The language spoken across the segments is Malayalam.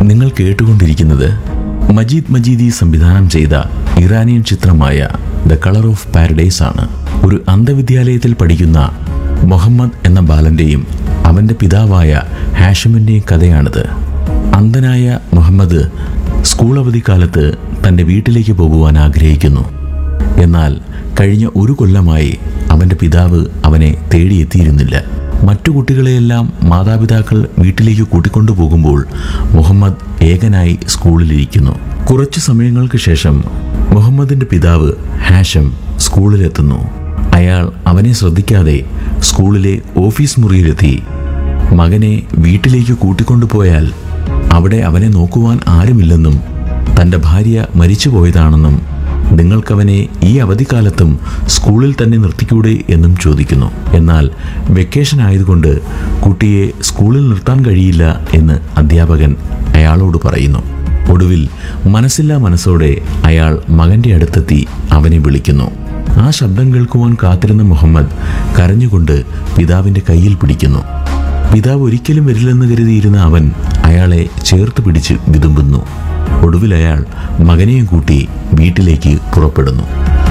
നിങ്ങൾ കേട്ടുകൊണ്ടിരിക്കുന്നത് മജീദ് മജീദി സംവിധാനം ചെയ്ത ഇറാനിയൻ ചിത്രമായ ദ കളർ ഓഫ് പാരഡൈസ് ആണ് ഒരു അന്ധവിദ്യാലയത്തിൽ പഠിക്കുന്ന മുഹമ്മദ് എന്ന ബാലന്റെയും അവന്റെ പിതാവായ ഹാഷിമിന്റെയും കഥയാണിത് അന്ധനായ മുഹമ്മദ് സ്കൂൾ അവധിക്കാലത്ത് തന്റെ വീട്ടിലേക്ക് പോകുവാൻ ആഗ്രഹിക്കുന്നു എന്നാൽ കഴിഞ്ഞ ഒരു കൊല്ലമായി അവന്റെ പിതാവ് അവനെ തേടിയെത്തിയിരുന്നില്ല മറ്റു കുട്ടികളെയെല്ലാം മാതാപിതാക്കൾ വീട്ടിലേക്ക് കൂട്ടിക്കൊണ്ടു പോകുമ്പോൾ മുഹമ്മദ് ഏകനായി സ്കൂളിലിരിക്കുന്നു കുറച്ചു സമയങ്ങൾക്ക് ശേഷം മുഹമ്മദിന്റെ പിതാവ് ഹാഷം സ്കൂളിലെത്തുന്നു അയാൾ അവനെ ശ്രദ്ധിക്കാതെ സ്കൂളിലെ ഓഫീസ് മുറിയിലെത്തി മകനെ വീട്ടിലേക്ക് കൂട്ടിക്കൊണ്ടുപോയാൽ അവിടെ അവനെ നോക്കുവാൻ ആരുമില്ലെന്നും തൻ്റെ ഭാര്യ മരിച്ചുപോയതാണെന്നും നിങ്ങൾക്കവനെ ഈ അവധിക്കാലത്തും സ്കൂളിൽ തന്നെ നിർത്തിക്കൂടെ എന്നും ചോദിക്കുന്നു എന്നാൽ വെക്കേഷൻ ആയതുകൊണ്ട് കുട്ടിയെ സ്കൂളിൽ നിർത്താൻ കഴിയില്ല എന്ന് അധ്യാപകൻ അയാളോട് പറയുന്നു ഒടുവിൽ മനസ്സില്ലാ മനസ്സോടെ അയാൾ മകന്റെ അടുത്തെത്തി അവനെ വിളിക്കുന്നു ആ ശബ്ദം കേൾക്കുവാൻ കാത്തിരുന്ന മുഹമ്മദ് കരഞ്ഞുകൊണ്ട് പിതാവിന്റെ കയ്യിൽ പിടിക്കുന്നു പിതാവ് ഒരിക്കലും വരില്ലെന്ന് കരുതിയിരുന്ന അവൻ അയാളെ ചേർത്ത് പിടിച്ച് വിതുമ്പുന്നു ഒടുവിൽ അയാൾ മകനെയും കൂട്ടി വീട്ടിലേക്ക് പുറപ്പെടുന്നു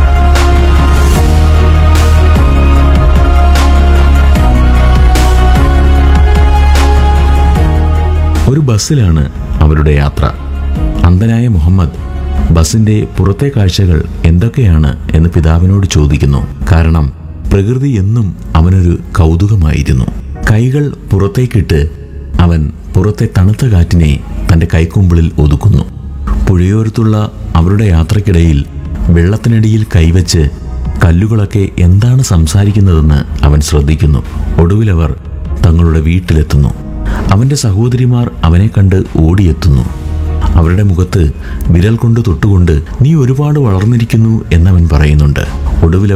ഒരു ബസ്സിലാണ് അവരുടെ യാത്ര അന്ധനായ മുഹമ്മദ് ബസിന്റെ പുറത്തെ കാഴ്ചകൾ എന്തൊക്കെയാണ് എന്ന് പിതാവിനോട് ചോദിക്കുന്നു കാരണം പ്രകൃതി എന്നും അവനൊരു കൗതുകമായിരുന്നു കൈകൾ പുറത്തേക്കിട്ട് അവൻ പുറത്തെ തണുത്ത കാറ്റിനെ തന്റെ കൈക്കുമ്പിളിൽ ഒതുക്കുന്നു പുഴയോരത്തുള്ള അവരുടെ യാത്രക്കിടയിൽ വെള്ളത്തിനടിയിൽ കൈവച്ച് കല്ലുകളൊക്കെ എന്താണ് സംസാരിക്കുന്നതെന്ന് അവൻ ശ്രദ്ധിക്കുന്നു ഒടുവിലവർ തങ്ങളുടെ വീട്ടിലെത്തുന്നു അവന്റെ സഹോദരിമാർ അവനെ കണ്ട് ഓടിയെത്തുന്നു അവരുടെ മുഖത്ത് വിരൽ കൊണ്ട് തൊട്ടുകൊണ്ട് നീ ഒരുപാട് വളർന്നിരിക്കുന്നു എന്നവൻ പറയുന്നുണ്ട് ഒടുവിൽ